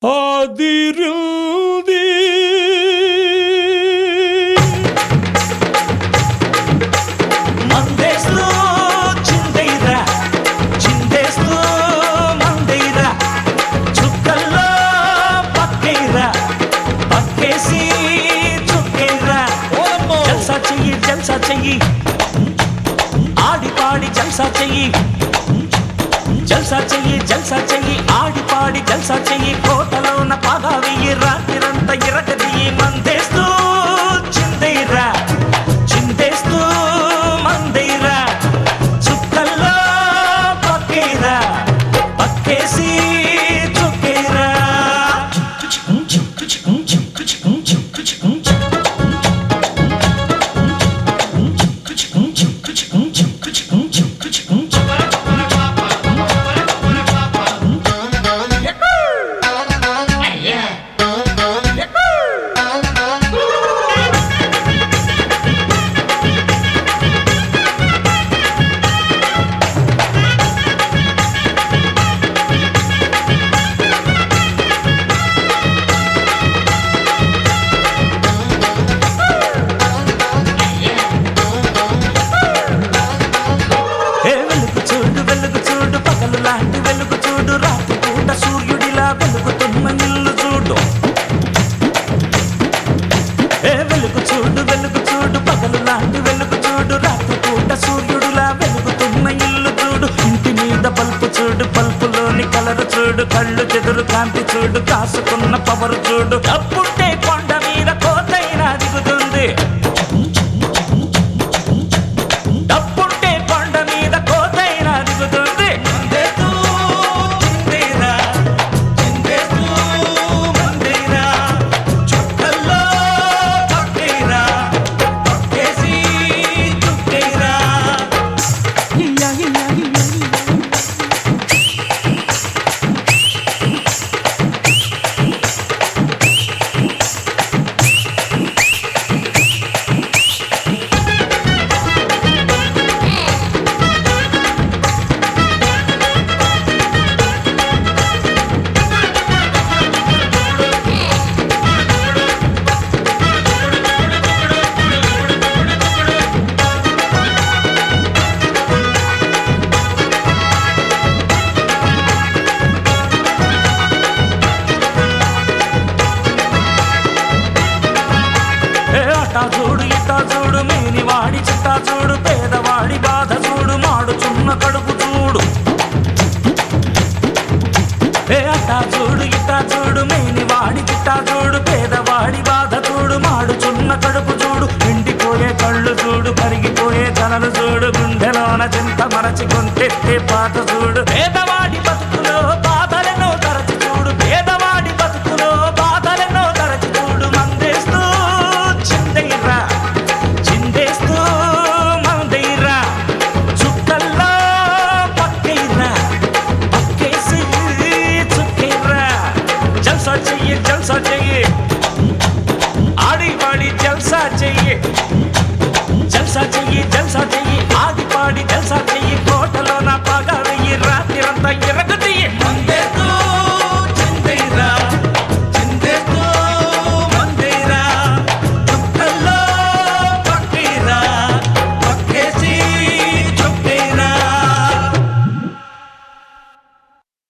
ఆదిరుంది మందేస్తూ చిందైరా చిందేస్తూ మందైరా చుక్కల్లో పక్కైరా పక్కేసి చుక్కైరా జల్సా చెయ్యి జల్సా చెయ్యి ఆడి పాడి జల్సా చెయ్యి జల్సా చెయ్యి జల్సా చెయ్యి ఆడి పాడి జల్సా చెయ్యి కోటలోన పాగా వెయ్యి రాత్రిరంత ఇరగది మందేస్తూ చిందైరా చిందేస్తూ మందైరా చుక్కల్లో పక్కేరా పక్కేసి చుక్కేరా ఏ వెలుగు చూడు వెలుగు చూడు పగలు లాంటి వెలుగు చూడు రాత్రి పూట సూర్యుడిలా వెలుగుతున్న ఇల్లు చూడు ఏ వెలుగు చూడు వెలుగు చూడు పగలు లాంటి వెలుగు చూడు రాత్రి పూట సూర్యుడిలా వెలుగుతున్న ఇల్లు చూడు ఇంటి మీద బల్పు చూడు బల్పులోని కలరు చూడు కళ్ళు చెదురు కాంతి చూడు కాసుకున్న పవరు చూడు అప్పుంటే కొండ మీద కోతైనా దిగుతుంది డప్పుంటే కొండ మీద కోతైనా దిగుతుంది మందేస్తూ చిందేరా, చిందేస్తూ మందేరా, చుక్కల్లో పక్కేరా, పక్కేసి చుక్కేరా. ఏ అటా చూడు ఇటా చూడు మేనివాడి చిట్టా చూడు పేదవాడి బాధ చూడు మాడుచున్న కడుపు చూడు ఏ అటా చూడు ఇటా చూడు మేనివాడి చిట్టా చూడు పేదవాడి బాధ చూడు మాడుచున్న కడుపు చూడు ఎండిపోయే కళ్ళు చూడు కరిగిపోయే కలలు చూడు గుండెలోన చింత మరచి కొంటెత్తే పాట చూడు పేదవాడి